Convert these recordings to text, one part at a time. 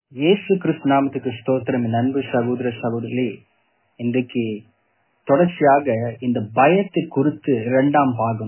இயேசு கிறிஸ்து நாமத்துக்கு ஸ்தோத்திரம் என் அன்பு சகோதர சகோதரிகளே இன்றைக்கு தொடர்ச்சியாக இந்த பயத்தை குறித்து இரண்டாம் பாகம்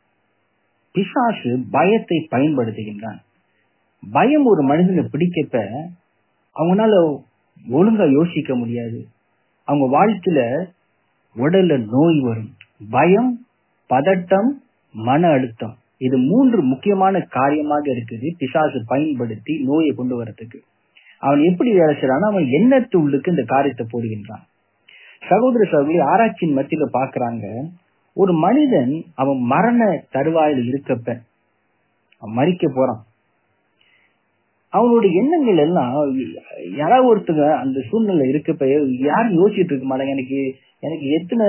பிசாசு பயத்தை பயன்படுத்துகின்றான் பயம் ஒரு மனிதனை பிடிக்கப்ப அவங்களால ஒழுங்கா யோசிக்க முடியாது அவங்க வாழ்க்கையில உடல்ல நோய் வரும் பயம் பதட்டம் மன அழுத்தம் இது மூன்று முக்கியமான காரியமாக இருக்குது பிசாசு பயன்படுத்தி நோயை கொண்டு வரதுக்கு அவன் எப்படி வேலை செய்யறான் அவன் எண்ணத்து உள்ளுக்கு இந்த காரியத்தை போடுகின்றான் சகோதர சகோதரி ஆராய்ச்சியின் மத்தியில பாக்குறாங்க ஒரு மனிதன் அவன் மரண தருவாயில் இருக்கப்ப அவன் மறிக்க போறான் அவனுடைய எண்ணங்கள் எல்லாம் யாராவது ஒருத்தங்க அந்த சூழ்நிலை இருக்கப்ப யாரும் யோசிச்சுட்டு இருக்க மாட்டாங்க எனக்கு எனக்கு எத்தனை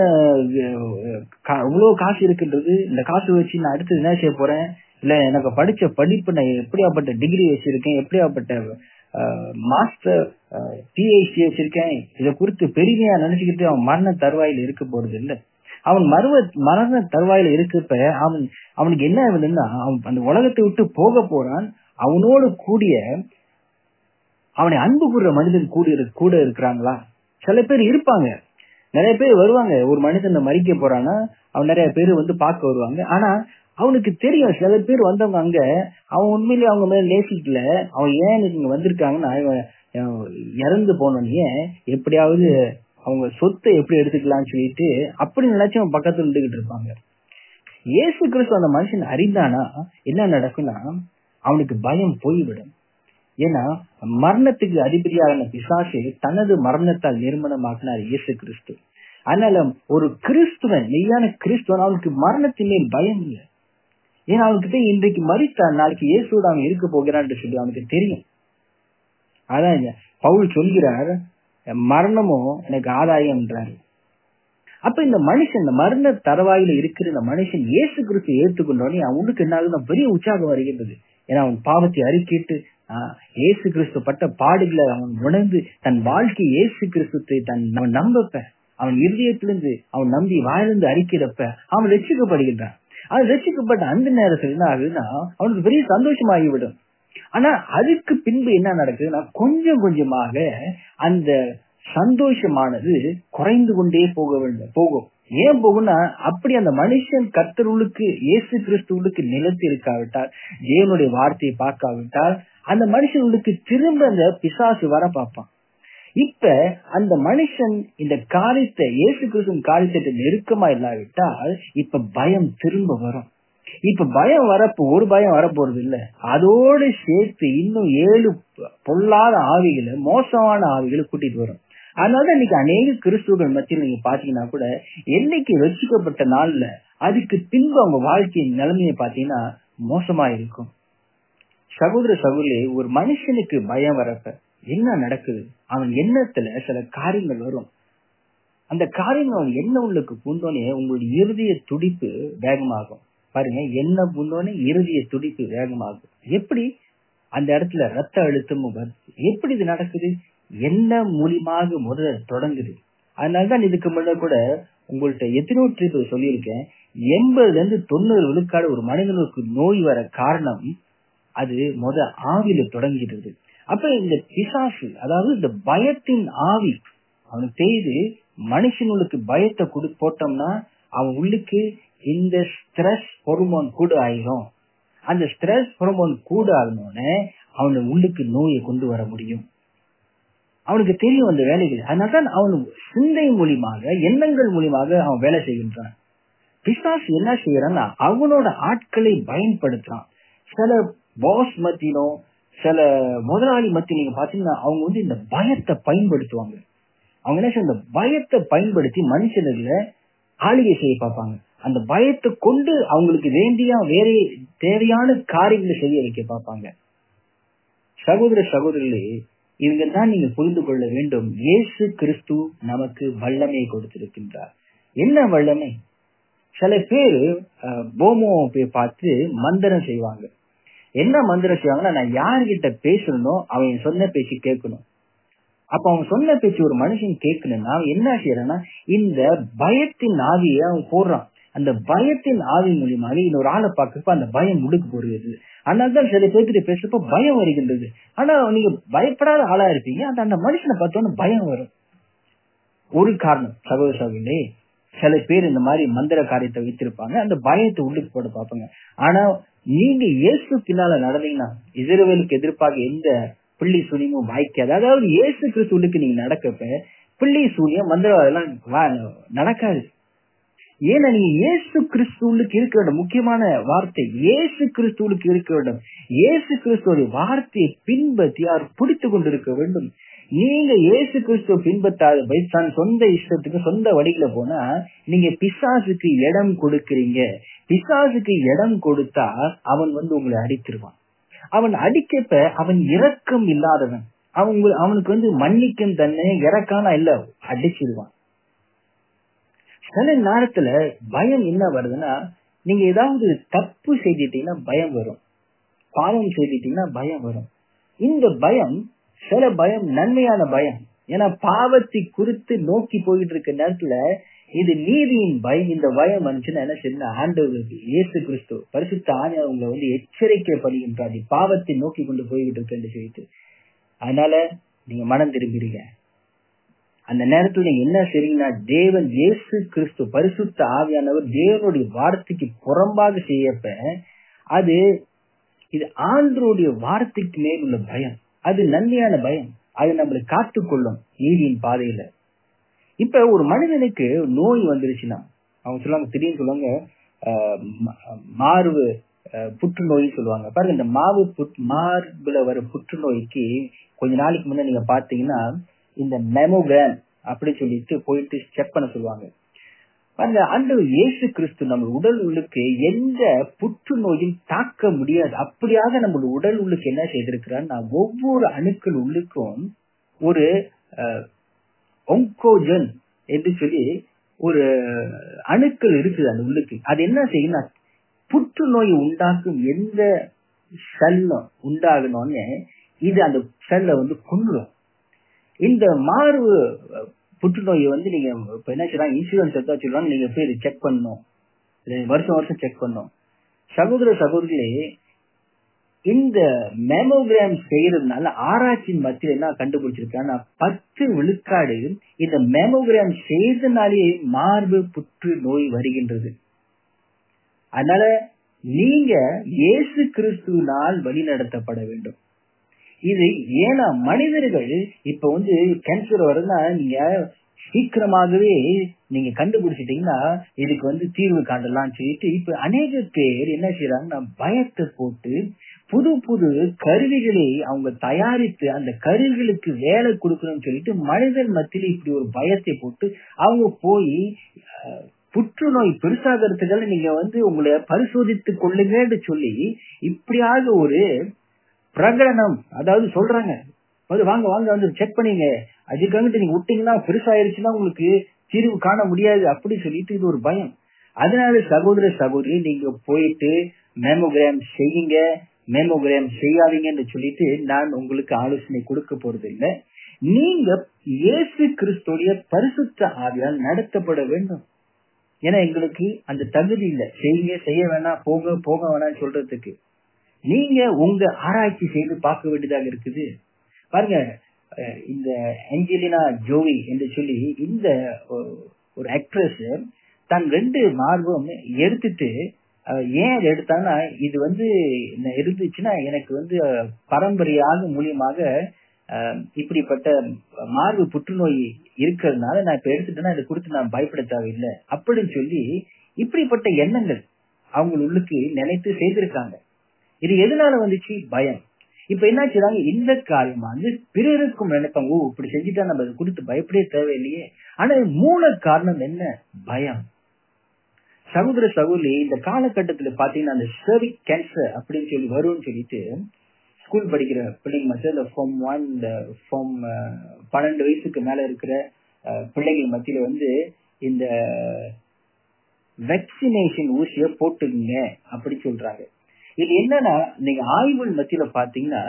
இவ்வளவு காசு இருக்குன்றது இந்த காசு வச்சு நான் அடுத்தது என்ன செய்ய போறேன் இல்ல எனக்கு படிச்ச படிப்பு நான் எப்படியாப்பட்ட டிகிரி வச்சிருக்கேன் எப்படியாப்பட்ட மாஸ்டர் பிஹெச்டி வச்சிருக்கேன் இதை குறித்து பெருமையா நினைச்சுக்கிட்டு அவன் மரண தருவாயில இருக்க போறது இல்ல அவன் மருவ மரண தருவாயில இருக்கப்ப அவன் அவனுக்கு என்ன ஆகுதுன்னா அவன் அந்த உலகத்தை விட்டு போக போறான் அவனோடு கூடிய அவனை அன்பு கூறுற மனிதன் கூட கூட இருக்கிறாங்களா சில பேர் இருப்பாங்க நிறைய பேர் வருவாங்க ஒரு மனிதன் மறிக்க போறான்னா அவன் நிறைய பேர் வந்து பார்க்க வருவாங்க ஆனா அவனுக்கு தெரியும் சில பேர் வந்தவங்க அங்க அவன் உண்மையிலேயே அவங்க மேல நேசிக்கல அவன் ஏன் இங்க வந்திருக்காங்கன்னா இறந்து போனோடனே எப்படியாவது அவங்க சொத்தை எப்படி எடுத்துக்கலாம்னு சொல்லிட்டு அப்படி நினைச்சு அவன் பக்கத்துல இருந்துகிட்டு இருப்பாங்க இயேசு கிறிஸ்து அந்த மனுஷன் அறிந்தானா என்ன நடக்கும்னா அவனுக்கு பயம் போய்விடும் ஏன்னா மரணத்துக்கு அதிபதியான பிசாசு தனது மரணத்தால் நிர்மணமாக்கினார் இயேசு கிறிஸ்து அதனால ஒரு கிறிஸ்துவன் மெய்யான கிறிஸ்துவன் அவனுக்கு மரணத்தின் மேல் பயம் இல்லை ஏன்னா அவனுக்கு இன்றைக்கு மறித்தான் நாளைக்கு இயேசுவோட அவன் இருக்க போகிறான் சொல்லி அவனுக்கு தெரியும் அதான் பவுல் சொல்கிறார் மரணமும் எனக்கு ஆதாயம்ன்றாரு அப்ப இந்த மனுஷன் இந்த மரண தரவாயில இருக்கிற இந்த மனுஷன் இயேசு கிறிஸ்து ஏற்றுக்கொண்டோடனே அவனுக்கு என்ன பெரிய உற்சாகம் வருகின்றது ஏன்னா அவன் பாவத்தை அறிக்கிட்டு இயேசு கிறிஸ்து பட்ட பாடுகளை அவன் உணர்ந்து தன் வாழ்க்கை இயேசு கிறிஸ்துத்தை தன் அவன் நம்பப்ப அவன் இருதயத்திலிருந்து அவன் நம்பி வாழ்ந்து அறிக்கிறப்ப அவன் ரசிக்கப்படுகின்றான் அவன் ரசிக்கப்பட்ட அந்த நேரத்தில் என்ன ஆகுதுன்னா அவனுக்கு பெரிய சந்தோஷமாகிவிடும் ஆனா அதுக்கு பின்பு என்ன நடக்குதுன்னா கொஞ்சம் கொஞ்சமாக அந்த சந்தோஷமானது குறைந்து கொண்டே போக வேண்டும் போகும் ஏன் போகும்னா அப்படி அந்த மனுஷன் கர்த்தருளுக்கு இயேசு கிறிஸ்துவுக்கு நிலத்தி இருக்காவிட்டால் தேவனுடைய வார்த்தையை பார்க்காவிட்டால் அந்த மனுஷனுக்கு திரும்ப அந்த பிசாசு வர பார்ப்பான் இப்ப அந்த மனுஷன் இந்த காரியத்தை இயேசு கிறிஸ்துவின் காரியத்தை நெருக்கமா இல்லாவிட்டால் இப்ப பயம் திரும்ப வரும் இப்ப பயம் வரப்போ ஒரு பயம் வரப்போறது இல்ல அதோடு சேர்த்து இன்னும் ஏழு பொல்லாத ஆவிகளை மோசமான ஆவிகளை கூட்டிட்டு வரும் அதனால இன்னைக்கு அநேக கிறிஸ்துவர்கள் மத்தியில் நீங்க பாத்தீங்கன்னா கூட என்னைக்கு ரசிக்கப்பட்ட நாள்ல அதுக்கு பின்பு அவங்க வாழ்க்கையின் நிலைமையை பாத்தீங்கன்னா மோசமா இருக்கும் சகோதர சகோதரி ஒரு மனுஷனுக்கு பயம் வரப்ப என்ன நடக்குது அவன் எண்ணத்துல சில காரியங்கள் வரும் அந்த காரியங்கள் அவன் என்ன உள்ளுக்கு பூந்தோனே உங்களுடைய இறுதிய துடிப்பு வேகமாகும் பாருங்க என்ன பூந்தோனே இறுதிய துடிப்பு வேகமாகும் எப்படி அந்த இடத்துல ரத்த அழுத்தமும் வருது எப்படி இது நடக்குது என்ன மூலியமாக முதல்ல தொடங்குது அதனாலதான் இதுக்கு முன்ன கூட உங்கள்ட்ட எத்தனோ ட்ரிப் சொல்லியிருக்கேன் எண்பதுல இருந்து தொண்ணூறு விழுக்காடு ஒரு மனிதனுக்கு நோய் வர காரணம் அது முத ஆவியில தொடங்கிடுது அப்ப இந்த பிசாசு அதாவது இந்த பயத்தின் ஆவி அவனுக்கு தெரியுது மனுஷனுக்கு பயத்தை கொடு போட்டோம்னா அவன் உள்ளுக்கு இந்த ஸ்ட்ரெஸ் ஹொர்மோன் கூட ஆயிரும் அந்த ஸ்ட்ரெஸ் ஹொர்மோன் கூட ஆகணும்னு அவன் உள்ளுக்கு நோயை கொண்டு வர முடியும் அவனுக்கு தெரியும் அந்த வேலைகள் அதனால்தான் அவன் சிந்தை மூலியமாக எண்ணங்கள் மூலியமாக அவன் வேலை செய்கின்றான் பிசாஸ் என்ன செய்யறான்னா அவனோட ஆட்களை பயன்படுத்துறான் சில பாஸ் மத்தியிலும் சில முதலாளி மத்தியில் நீங்க பாத்தீங்கன்னா அவங்க வந்து இந்த பயத்தை பயன்படுத்துவாங்க அவங்க என்ன செய்ய இந்த பயத்தை பயன்படுத்தி மனுஷனுல ஆளுகை செய்ய பார்ப்பாங்க அந்த பயத்தை கொண்டு அவங்களுக்கு வேண்டிய வேற தேவையான காரியங்களை செய்ய வைக்க பார்ப்பாங்க சகோதர சகோதரிகளே இவங்க தான் நீங்க புரிந்து கொள்ள வேண்டும் இயேசு கிறிஸ்து நமக்கு வல்லமை கொடுத்திருக்கின்றார் என்ன வல்லமை சில பேர் போமோ பார்த்து மந்திரம் செய்வாங்க என்ன மந்திரம் செய்வாங்கன்னா நான் யார்கிட்ட பேசணும் அவன் சொன்ன பேச்சு கேட்கணும் அப்ப அவன் சொன்ன பேச்சு ஒரு மனுஷன் கேட்கணும்னா அவன் என்ன செய்யறான்னா இந்த பயத்தின் ஆவியை அவன் போடுறான் அந்த பயத்தின் ஆவி மூலியமாக இன்னொரு ஆளை பார்க்கப்ப அந்த பயம் முடுக்கு போடுகிறது அதனால்தான் சில பேர்கிட்ட பேசுறப்ப பயம் வருகின்றது ஆனா நீங்க பயப்படாத ஆளா இருப்பீங்க அந்த அந்த மனுஷனை பார்த்தோன்னு பயம் வரும் ஒரு காரணம் சகோதர சகோதரே சில பேர் இந்த மாதிரி மந்திர காரியத்தை வைத்திருப்பாங்க அந்த பயத்தை உள்ளுக்கு போட பார்ப்பாங்க ஆனா நீங்க இயேசு பின்னால நடந்தீங்கன்னா இஸ்ரவேலுக்கு எதிர்ப்பாக எந்த பிள்ளி சூனியமும் வாய்க்காது அதாவது இயேசு கிறிஸ்து உள்ளுக்கு நீங்க நடக்கப்ப பிள்ளி சூனியம் மந்திரவாதம் எல்லாம் நடக்காது ஏன்னா நீங்க இயேசு கிறிஸ்துவுக்கு இருக்க வேண்டும் முக்கியமான வார்த்தை இயேசு கிறிஸ்துவுக்கு இருக்க வேண்டும் இயேசு கிறிஸ்துவோட வார்த்தையை பின்பற்றி அவர் பிடித்து கொண்டிருக்க வேண்டும் நீங்க இயேசு கிறிஸ்துவ பின்பற்றாத தன் சொந்த இஷ்டத்துக்கு சொந்த வழியில போனா நீங்க பிசாசுக்கு இடம் கொடுக்கறீங்க பிசாசுக்கு இடம் கொடுத்தா அவன் வந்து உங்களை அடித்திருவான் அவன் அடிக்கப்ப அவன் இரக்கம் இல்லாதவன் அவன் அவனுக்கு வந்து மன்னிக்கும் தன்னை இறக்கானா இல்ல அடிச்சிருவான் சில நேரத்துல பயம் என்ன வருதுன்னா நீங்க ஏதாவது தப்பு செய்துட்டீங்கன்னா பயம் வரும் பாவம் செய்துட்டீங்கன்னா பயம் வரும் இந்த பயம் சில பயம் நன்மையான பயம் ஏன்னா பாவத்தை குறித்து நோக்கி போயிட்டு இருக்க நேரத்துல இது நீதியின் பயம் இந்த பயம் வந்துச்சுன்னா என்ன செய்யணும் ஆண்டவருக்கு இயேசு கிறிஸ்து பரிசுத்த ஆணை உங்களை வந்து எச்சரிக்கை பண்ணுகின்றார் பாவத்தை நோக்கி கொண்டு போய்கிட்டு இருக்கேன்னு சொல்லிட்டு அதனால நீங்க மனம் திரும்பிடுங்க அந்த நேரத்துல நீங்க என்ன செய்றீங்கன்னா தேவன் இயேசு கிறிஸ்து பரிசுத்த ஆவியானவர் தேவனுடைய வார்த்தைக்கு புறம்பாக செய்யப்ப அது இது ஆண்டருடைய வார்த்தைக்கு மேல் உள்ள பயம் அது நன்மையான பயம் அது நம்மளை காத்துக்கொள்ளும் நீதியின் பாதையில இப்ப ஒரு மனிதனுக்கு நோய் வந்துருச்சுன்னா அவங்க சொல்லுவாங்க திடீர்னு சொல்லுவாங்க மார்பு புற்றுநோய் சொல்லுவாங்க பாருங்க இந்த மாவு மார்புல வர புற்றுநோய்க்கு கொஞ்ச நாளைக்கு முன்ன நீங்க பாத்தீங்கன்னா இந்த மெமோகிராம் அப்படி சொல்லிட்டு போயிட்டு செக் பண்ண சொல்லுவாங்க அந்த அந்த இயேசு கிறிஸ்து நம்ம உடல் உள்ளுக்கு எந்த புற்றுநோயும் தாக்க முடியாது அப்படியாக நம்ம உடல் உள்ளுக்கு என்ன செய்திருக்கிறான்னா ஒவ்வொரு அணுக்கள் உள்ளுக்கும் ஒரு ஒங்கோஜன் என்று சொல்லி ஒரு அணுக்கள் இருக்குது அந்த உள்ளுக்கு அது என்ன செய்யணும் புற்றுநோய் உண்டாக்கும் எந்த செல்லும் உண்டாகணும்னு இது அந்த செல்லை வந்து கொண்டுடும் இந்த மார்பு புற்றுநோயை வந்து நீங்க இப்ப என்ன செய்யறாங்க இன்சூரன்ஸ் எடுத்தா சொல்லுவாங்க நீங்க போய் செக் பண்ணணும் வருஷம் வருஷம் செக் பண்ணும் சகோதர சகோதரிகளே இந்த மேமோகிராம் செய்யறதுனால ஆராய்ச்சியின் மத்தியில் என்ன கண்டுபிடிச்சிருக்காங்க பத்து விழுக்காடு இந்த மேமோகிராம் செய்தனாலேயே மார்பு புற்று நோய் வருகின்றது அதனால நீங்க இயேசு கிறிஸ்துவினால் வழி நடத்தப்பட வேண்டும் இது ஏன்னா மனிதர்கள் இப்ப வந்து கேன்சர் வருதுன்னா நீங்க சீக்கிரமாகவே நீங்க கண்டுபிடிச்சிட்டீங்கன்னா இதுக்கு வந்து தீர்வு காண்டலாம் சொல்லிட்டு இப்ப அநேக பேர் என்ன செய்யறாங்கன்னா பயத்தை போட்டு புது புது கருவிகளை அவங்க தயாரித்து அந்த கருவிகளுக்கு வேலை கொடுக்கணும்னு சொல்லிட்டு மனிதன் மத்தியில் இப்படி ஒரு பயத்தை போட்டு அவங்க போய் புற்றுநோய் பெருசாகிறதுக்காக நீங்க வந்து உங்களை பரிசோதித்துக் கொள்ளுங்கன்னு சொல்லி இப்படியாக ஒரு பிரகடனம் அதாவது சொல்றாங்க வந்து வாங்க வாங்க வந்து செக் பண்ணீங்க அதுக்காக நீங்க விட்டீங்கன்னா பெருசாயிருச்சுன்னா உங்களுக்கு தீர்வு காண முடியாது அப்படி சொல்லிட்டு இது ஒரு பயம் அதனால சகோதர சகோதரி நீங்க போயிட்டு மேமோகிராம் செய்யுங்க மேமோகிராம் செய்யாதீங்கன்னு சொல்லிட்டு நான் உங்களுக்கு ஆலோசனை கொடுக்க போறது இல்லை நீங்க இயேசு கிறிஸ்துடைய பரிசுத்த ஆவியால் நடத்தப்பட வேண்டும் ஏன்னா எங்களுக்கு அந்த தகுதி இல்லை செய்யுங்க செய்ய வேணாம் போங்க போக வேணாம் சொல்றதுக்கு நீங்க உங்க ஆராய்ச்சி செய்து பார்க்க வேண்டியதாக இருக்குது பாருங்க இந்த அஞ்சலினா ஜோவி என்று சொல்லி இந்த ஒரு ஆக்ட்ரஸ் தன் ரெண்டு மார்பும் எடுத்துட்டு ஏன் அதை எடுத்தாங்கன்னா இது வந்து இருந்துச்சுன்னா எனக்கு வந்து பரம்பரையாக மூலியமாக இப்படிப்பட்ட மார்பு புற்றுநோய் இருக்கிறதுனால நான் இப்ப எடுத்துட்டேன்னா இதை கொடுத்து நான் பயப்பட தேவையில்லை அப்படின்னு சொல்லி இப்படிப்பட்ட எண்ணங்கள் அவங்க உள்ளுக்கு நினைத்து செய்திருக்காங்க இது எதனால வந்துச்சு பயம் இப்ப என்ன செய்றாங்க இந்த காரியம் வந்து பிறருக்கும் நினைப்பாங்க ஓ இப்படி செஞ்சுட்டா நம்ம அதை கொடுத்து பயப்படவே தேவையில்லையே ஆனா மூல காரணம் என்ன பயம் சகோதர சகோதரி இந்த காலகட்டத்துல பாத்தீங்கன்னா அந்த சர்விக் கேன்சர் அப்படின்னு சொல்லி வரும்னு சொல்லிட்டு ஸ்கூல் படிக்கிற பிள்ளைங்க மத்திய இந்த ஃபார்ம் ஒன் இந்த ஃபார்ம் பன்னெண்டு வயசுக்கு மேல இருக்கிற பிள்ளைகள் மத்தியில வந்து இந்த வெக்சினேஷன் ஊசிய போட்டுங்க அப்படி சொல்றாங்க இது என்னன்னா நீங்க ஆய்வுகள் மத்தியில பாத்தீங்கன்னா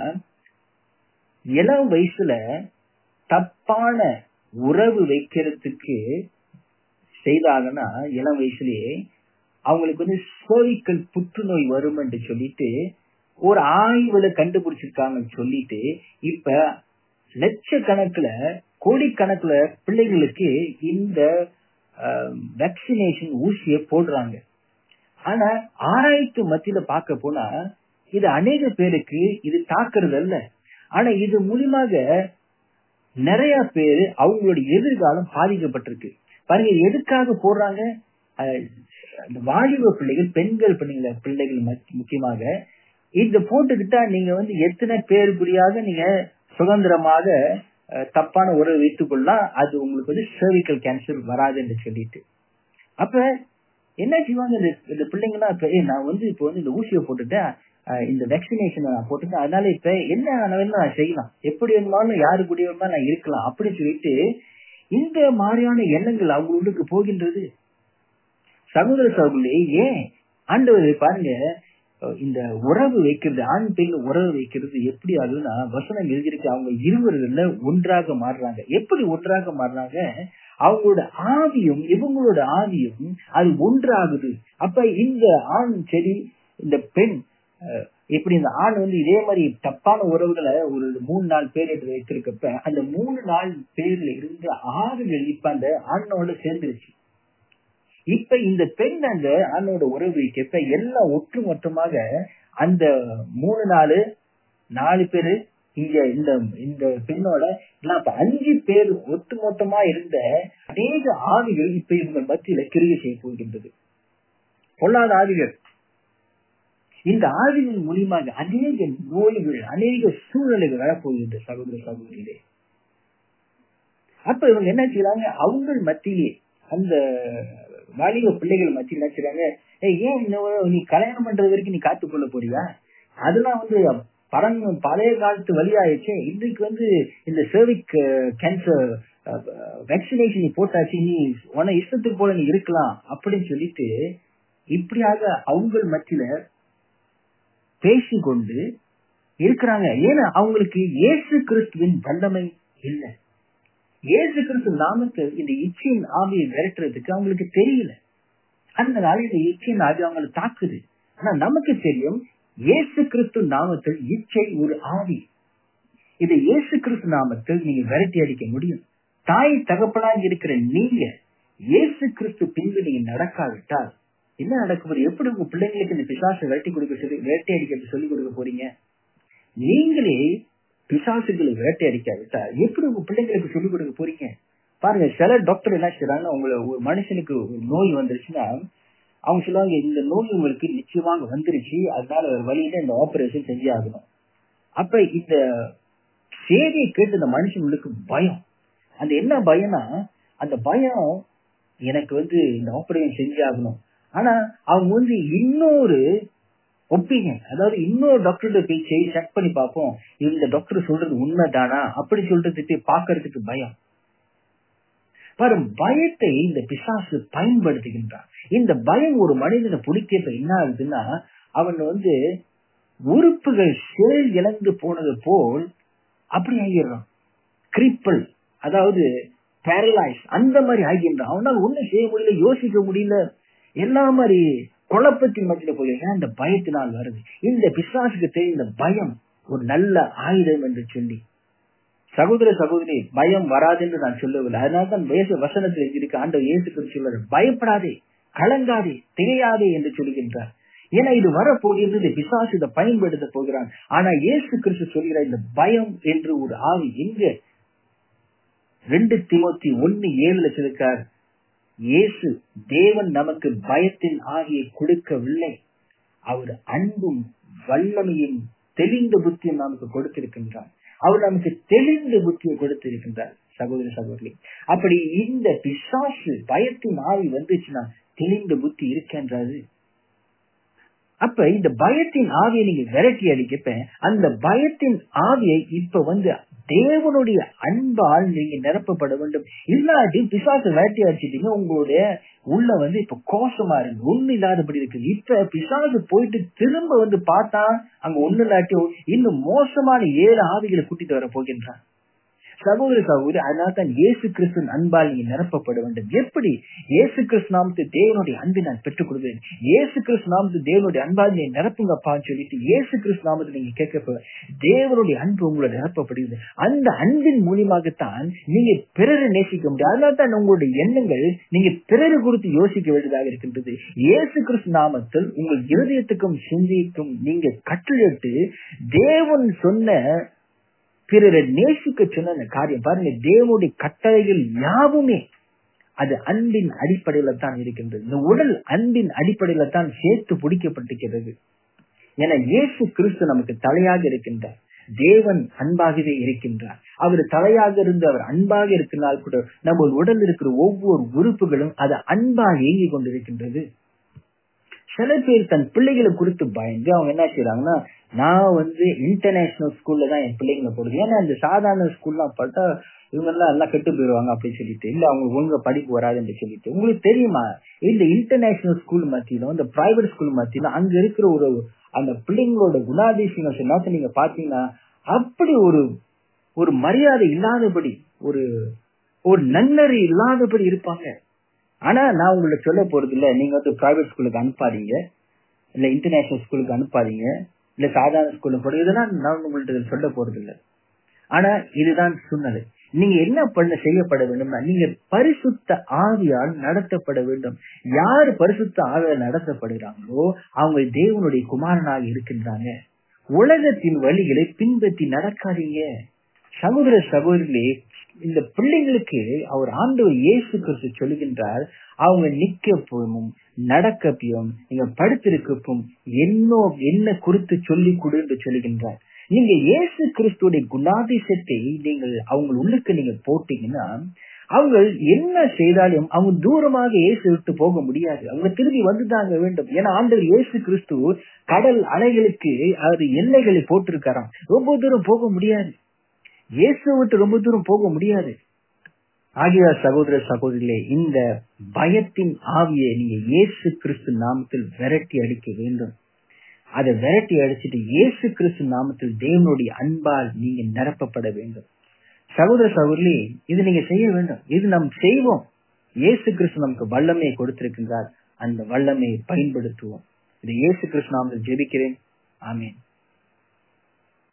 இளம் வயசுல தப்பான உறவு வைக்கிறதுக்கு செய்தாங்கன்னா இளம் வயசுலயே அவங்களுக்கு வந்து சர்விக்கல் புற்றுநோய் வரும் என்று சொல்லிட்டு ஒரு ஆய்வுல கண்டுபிடிச்சிருக்காங்கன்னு சொல்லிட்டு இப்ப லட்சக்கணக்குல கோடிக்கணக்குல பிள்ளைகளுக்கு இந்த வேக்சினேஷன் ஊசியை போடுறாங்க ஆனா ஆராய்ச்சி மத்தியில பார்க்க போனா இது அநேக பேருக்கு இது தாக்குறது அல்ல ஆனா இது மூலியமாக நிறைய பேர் அவங்களுடைய எதிர்காலம் பாதிக்கப்பட்டிருக்கு பாருங்க எதுக்காக போடுறாங்க வாலிப பிள்ளைகள் பெண்கள் பிள்ளைங்கள பிள்ளைகள் முக்கியமாக இந்த போட்டுக்கிட்டா நீங்க வந்து எத்தனை பேர் புரியாத நீங்க சுதந்திரமாக தப்பான உறவு வைத்துக் கொள்ளலாம் அது உங்களுக்கு வந்து சர்விக்கல் கேன்சர் வராது என்று சொல்லிட்டு அப்ப என்ன செய்வாங்க இந்த பிள்ளைங்கலாம் இப்ப நான் வந்து இப்போ வந்து இந்த ஊசியை போட்டுட்டேன் இந்த வேக்சினேஷன் நான் போட்டுட்டேன் அதனால இப்ப என்ன வேணும் நான் செய்யலாம் எப்படி வேணுமாலும் யாரு கூடிய நான் இருக்கலாம் அப்படின்னு சொல்லிட்டு இந்த மாதிரியான எண்ணங்கள் அவங்களுக்கு போகின்றது சகோதர சகோதரி ஏன் ஆண்டவர் பாருங்க இந்த உறவு வைக்கிறது ஆண் பெண் உறவு வைக்கிறது எப்படி ஆகுதுன்னா வசனம் எழுதியிருக்கு அவங்க இருவர்கள்ல ஒன்றாக மாறுறாங்க எப்படி ஒன்றாக மாறுறாங்க அவங்களோட ஆவியும் இவங்களோட ஆவியும் அது ஒன்றாகுது அப்ப இந்த ஆண் செடி இந்த பெண் இப்படி இந்த ஆண் வந்து இதே மாதிரி தப்பான உறவுகளை ஒரு மூணு நாள் பேர் எடுத்து வைத்திருக்கப்ப அந்த மூணு நாள் பேர்ல இருந்து ஆறுகள் இப்ப அந்த ஆணோட சேர்ந்துருச்சு இப்ப இந்த பெண் அந்த ஆணோட உறவு வைக்கப்ப எல்லாம் ஒற்று மொத்தமாக அந்த மூணு நாலு நாலு பேரு இங்க இந்த இந்த பெண்ணோட எல்லாம் இப்ப அஞ்சு பேர் ஒட்டு மொத்தமா இருந்த அநேக ஆவிகள் இப்ப இவங்க மத்தியில கிரியை செய்ய போகின்றது பொல்லாத ஆவிகள் இந்த ஆவிகள் மூலியமாக அநேக நோய்கள் அநேக சூழ்நிலைகள் வரப்போகின்ற சகோதர சகோதரிகளே அப்ப இவங்க என்ன செய்யறாங்க அவங்க மத்தியிலே அந்த வாலிப பிள்ளைகள் மத்தியில் என்ன செய்றாங்க ஏன் இன்னும் நீ கல்யாணம் பண்றது வரைக்கும் நீ காத்து கொள்ள போறியா அதெல்லாம் வந்து பரங்க பழைய காலத்து வழியாயிடுச்சு இன்னைக்கு வந்து இந்த சர்விக் கேன்சர் வேக்சினேஷன் நீ போட்டாச்சு நீ உன இஷ்டத்துக்கு போல நீ இருக்கலாம் அப்படின்னு சொல்லிட்டு இப்படியாக அவங்க மத்தியில பேசிக்கொண்டு இருக்கிறாங்க ஏன்னா அவங்களுக்கு இயேசு கிறிஸ்துவின் வல்லமை இல்லை இயேசு கிறிஸ்து நாமத்தில் இந்த இச்சையின் ஆவியை விரட்டுறதுக்கு அவங்களுக்கு தெரியல அதனால இந்த இச்சையின் ஆவி அவங்களை தாக்குது ஆனா நமக்கு தெரியும் இயேசு கிறிஸ்து நாமத்தில் இச்சை ஒரு ஆவி இதை இயேசு கிறிஸ்து நாமத்தில் நீங்க விரட்டி அடிக்க முடியும் தாய் தகப்பனாக இருக்கிற நீங்க இயேசு கிறிஸ்து பின்பு நீங்க நடக்காவிட்டால் என்ன நடக்க போகுது எப்படி உங்க பிள்ளைங்களுக்கு இந்த பிசாசை விரட்டி கொடுக்க சொல்லி வேட்டை அடிக்க சொல்லி கொடுக்க போறீங்க நீங்களே பிசாசுகளை வேட்டை அடிக்காவிட்டா எப்படி உங்க பிள்ளைங்களுக்கு சொல்லிக் கொடுக்க போறீங்க பாருங்க சில டாக்டர் என்ன செய்யறாங்க உங்களை ஒரு மனுஷனுக்கு ஒரு நோய் வந்துருச்சுன்னா அவங்க சொல்லுவாங்க இந்த நோய் உங்களுக்கு நிச்சயமாக வந்துருச்சு அதனால ஒரு வழியில இந்த ஆபரேஷன் செஞ்சே ஆகணும் அப்ப இந்த செய்தியை கேட்டு இந்த மனுஷங்களுக்கு பயம் அந்த என்ன பயம்னா அந்த பயம் எனக்கு வந்து இந்த ஆபரேஷன் செஞ்சே ஆகணும் ஆனா அவங்க வந்து இன்னொரு ஒப்பீனியன் அதாவது இன்னொரு டாக்டர்கிட்ட போய் செய் செக் பண்ணி பார்ப்போம் இந்த டாக்டர் சொல்றது உண்மைதானா அப்படி சொல்றதுக்கு பாக்குறதுக்கு பயம் பாரு பயத்தை இந்த பிசாசு பயன்படுத்துகின்றான் இந்த பயம் ஒரு மனிதனை பிடிக்கப்ப என்ன ஆகுதுன்னா அவன் வந்து உறுப்புகள் செயல் இழந்து போனது போல் அப்படி ஆகிடுறான் கிரிப்பல் அதாவது பேரலைஸ் அந்த மாதிரி ஆகின்றான் அவனால் ஒண்ணும் செய்ய முடியல யோசிக்க முடியல எல்லா மாதிரி குழப்பத்தின் மத்தியில போயிருக்கா இந்த பயத்தினால் வருது இந்த பிசாசுக்கு தெரியும் இந்த பயம் ஒரு நல்ல ஆயுதம் என்று சொல்லி சகோதர சகோதரி பயம் வராது என்று நான் சொல்லவில்லை அதனால்தான் வேச வசனத்தில் எழுதியிருக்க ஆண்டவர் இயேசுக்கு சொல்றாரு பயப்படாதே கலங்காதே திகையாதே என்று சொல்கின்றார் ஏன்னா இது வரப்போகின்றது பிசாசு இதை பயன்படுத்த போகிறான் ஆனா இயேசு கிறிஸ்து சொல்கிற இந்த பயம் என்று ஒரு ஆவி எங்க ரெண்டு திமுத்தி ஒன்னு ஏழுல சொல்லிருக்கார் இயேசு தேவன் நமக்கு பயத்தின் ஆகியை கொடுக்கவில்லை அவர் அன்பும் வல்லமையும் தெளிந்த புத்தியும் நமக்கு கொடுத்திருக்கின்றார் அவர் நமக்கு தெளிந்த புத்தியை கொடுத்திருக்கின்றார் சகோதரி சகோதரி அப்படி இந்த பிசாசு பயத்தின் ஆவி வந்துச்சுன்னா தெளிந்த புத்தி இருக்கின்றது அப்ப இந்த பயத்தின் ஆவியை நீங்க விரட்டி அடிக்கப்ப அந்த பயத்தின் ஆவியை இப்ப வந்து தேவனுடைய அன்பால் நீங்க நிரப்பப்பட வேண்டும் இல்லாட்டி பிசாசு விரட்டி அடிச்சிட்டீங்க உங்களுடைய உள்ள வந்து இப்ப கோஷமா இருக்கு ஒண்ணு இல்லாதபடி இருக்கு இப்ப பிசாசு போயிட்டு திரும்ப வந்து பார்த்தா அங்க ஒண்ணு இல்லாட்டி இன்னும் மோசமான ஏழு ஆவிகளை கூட்டிட்டு வர போகின்றான் சகோதர சகோதரி அதனால தான் இயேசு கிறிஸ்துவின் அன்பால் நீங்க நிரப்பப்பட வேண்டும் எப்படி இயேசு கிறிஸ்து நாமத்து தேவனுடைய அன்பை நான் பெற்றுக் கொடுவேன் இயேசு கிறிஸ்து நாமத்து தேவனுடைய அன்பால் நீ நிரப்புங்கப்பான்னு சொல்லிட்டு இயேசு கிறிஸ்து நாமத்தை நீங்க கேட்க தேவனுடைய அன்பு உங்களை நிரப்பப்படுகிறது அந்த அன்பின் மூலியமாகத்தான் நீங்க பிறரை நேசிக்க முடியும் அதனால தான் உங்களுடைய எண்ணங்கள் நீங்க பிறரை குறித்து யோசிக்க வேண்டியதாக இருக்கின்றது இயேசு கிறிஸ்து நாமத்தில் உங்கள் இருதயத்துக்கும் சிந்திக்கும் நீங்க கட்டளிட்டு தேவன் சொன்ன பிறரை நேசிக்க சொன்ன அந்த காரியம் பாருங்க தேவனுடைய கட்டளைகள் யாவுமே அது அன்பின் அடிப்படையில தான் இருக்கின்றது இந்த உடல் அன்பின் அடிப்படையில தான் சேர்த்து பிடிக்கப்பட்டிருக்கிறது என இயேசு கிறிஸ்து நமக்கு தலையாக இருக்கின்றார் தேவன் அன்பாகவே இருக்கின்றார் அவர் தலையாக இருந்து அவர் அன்பாக இருக்கிறனால் கூட நம்ம உடல் இருக்கிற ஒவ்வொரு உறுப்புகளும் அது அன்பாக இயங்கி கொண்டிருக்கின்றது சில பேர் தன் பிள்ளைகளை குறித்து பயந்து அவங்க என்ன செய்யறாங்கன்னா நான் வந்து இன்டர்நேஷனல் ஸ்கூல்ல தான் என் பிள்ளைங்களை போடுது ஏன்னா இந்த சாதாரண ஸ்கூல்லாம் பார்த்தா இவங்க எல்லாம் எல்லாம் கெட்டு போயிருவாங்க அப்படின்னு சொல்லிட்டு இல்ல அவங்க ஒழுங்க படிப்பு வராதுன்னு சொல்லிட்டு உங்களுக்கு தெரியுமா இந்த இன்டர்நேஷனல் ஸ்கூல் மத்தியிலும் இந்த பிரைவேட் ஸ்கூல் மத்தியிலும் அங்க இருக்கிற ஒரு அந்த பிள்ளைங்களோட குணாதிசயம் எல்லாத்தையும் நீங்க பாத்தீங்கன்னா அப்படி ஒரு ஒரு மரியாதை இல்லாதபடி ஒரு ஒரு நன்னறி இல்லாதபடி இருப்பாங்க ஆனா நான் உங்களுக்கு சொல்ல போறது இல்ல நீங்க வந்து பிரைவேட் ஸ்கூலுக்கு அனுப்பாதீங்க இல்ல இன்டர்நேஷனல் ஸ்கூலுக்கு அனுப்பாதீங்க இல்ல சாதாரண ஸ்கூலுக்கு போறது இதெல்லாம் நான் உங்கள்ட்ட சொல்ல போறது இல்ல ஆனா இதுதான் சூழ்நிலை நீங்க என்ன பண்ண செய்யப்பட வேண்டும்னா நீங்க பரிசுத்த ஆவியால் நடத்தப்பட வேண்டும் யார் பரிசுத்த ஆவியால் நடத்தப்படுகிறாங்களோ அவங்க தேவனுடைய குமாரனாக இருக்கின்றாங்க உலகத்தின் வழிகளை பின்பற்றி நடக்காதீங்க சகோதர சகோதரிகளே இந்த பிள்ளைங்களுக்கு அவர் ஆண்டவர் இயேசு கிறிஸ்து சொல்லுகின்றார் அவங்க நிக்கப்போமும் நடக்கப்பையும் நீங்க படுத்திருக்கப்போம் என்னோ என்ன குறித்து சொல்லி கொடு என்று சொல்லுகின்றார் நீங்க இயேசு கிறிஸ்துடைய குணாதிசத்தை நீங்கள் அவங்க உள்ளுக்கு நீங்க போட்டீங்கன்னா அவங்க என்ன செய்தாலும் அவங்க தூரமாக இயேசு விட்டு போக முடியாது அவங்க திரும்பி வந்துதாங்க வேண்டும் ஏன்னா ஆண்டவர் இயேசு கிறிஸ்து கடல் அலைகளுக்கு அது எல்லைகளை போட்டிருக்காராம் ரொம்ப தூரம் போக முடியாது இயேசு விட்டு ரொம்ப தூரம் போக முடியாது ஆகிய சகோதர சகோதரிகளே இந்த பயத்தின் ஆவியை நீங்க இயேசு கிறிஸ்து நாமத்தில் விரட்டி அடிக்க வேண்டும் அதை விரட்டி அடிச்சுட்டு இயேசு கிறிஸ்து நாமத்தில் தேவனுடைய அன்பால் நீங்க நிரப்பப்பட வேண்டும் சகோதர சகோதரி இது நீங்க செய்ய வேண்டும் இது நாம் செய்வோம் இயேசு கிறிஸ்து நமக்கு வல்லமையை கொடுத்திருக்கின்றார் அந்த வல்லமையை பயன்படுத்துவோம் இது இயேசு கிறிஸ்து நாமத்தில் ஜெபிக்கிறேன் ஆமீன்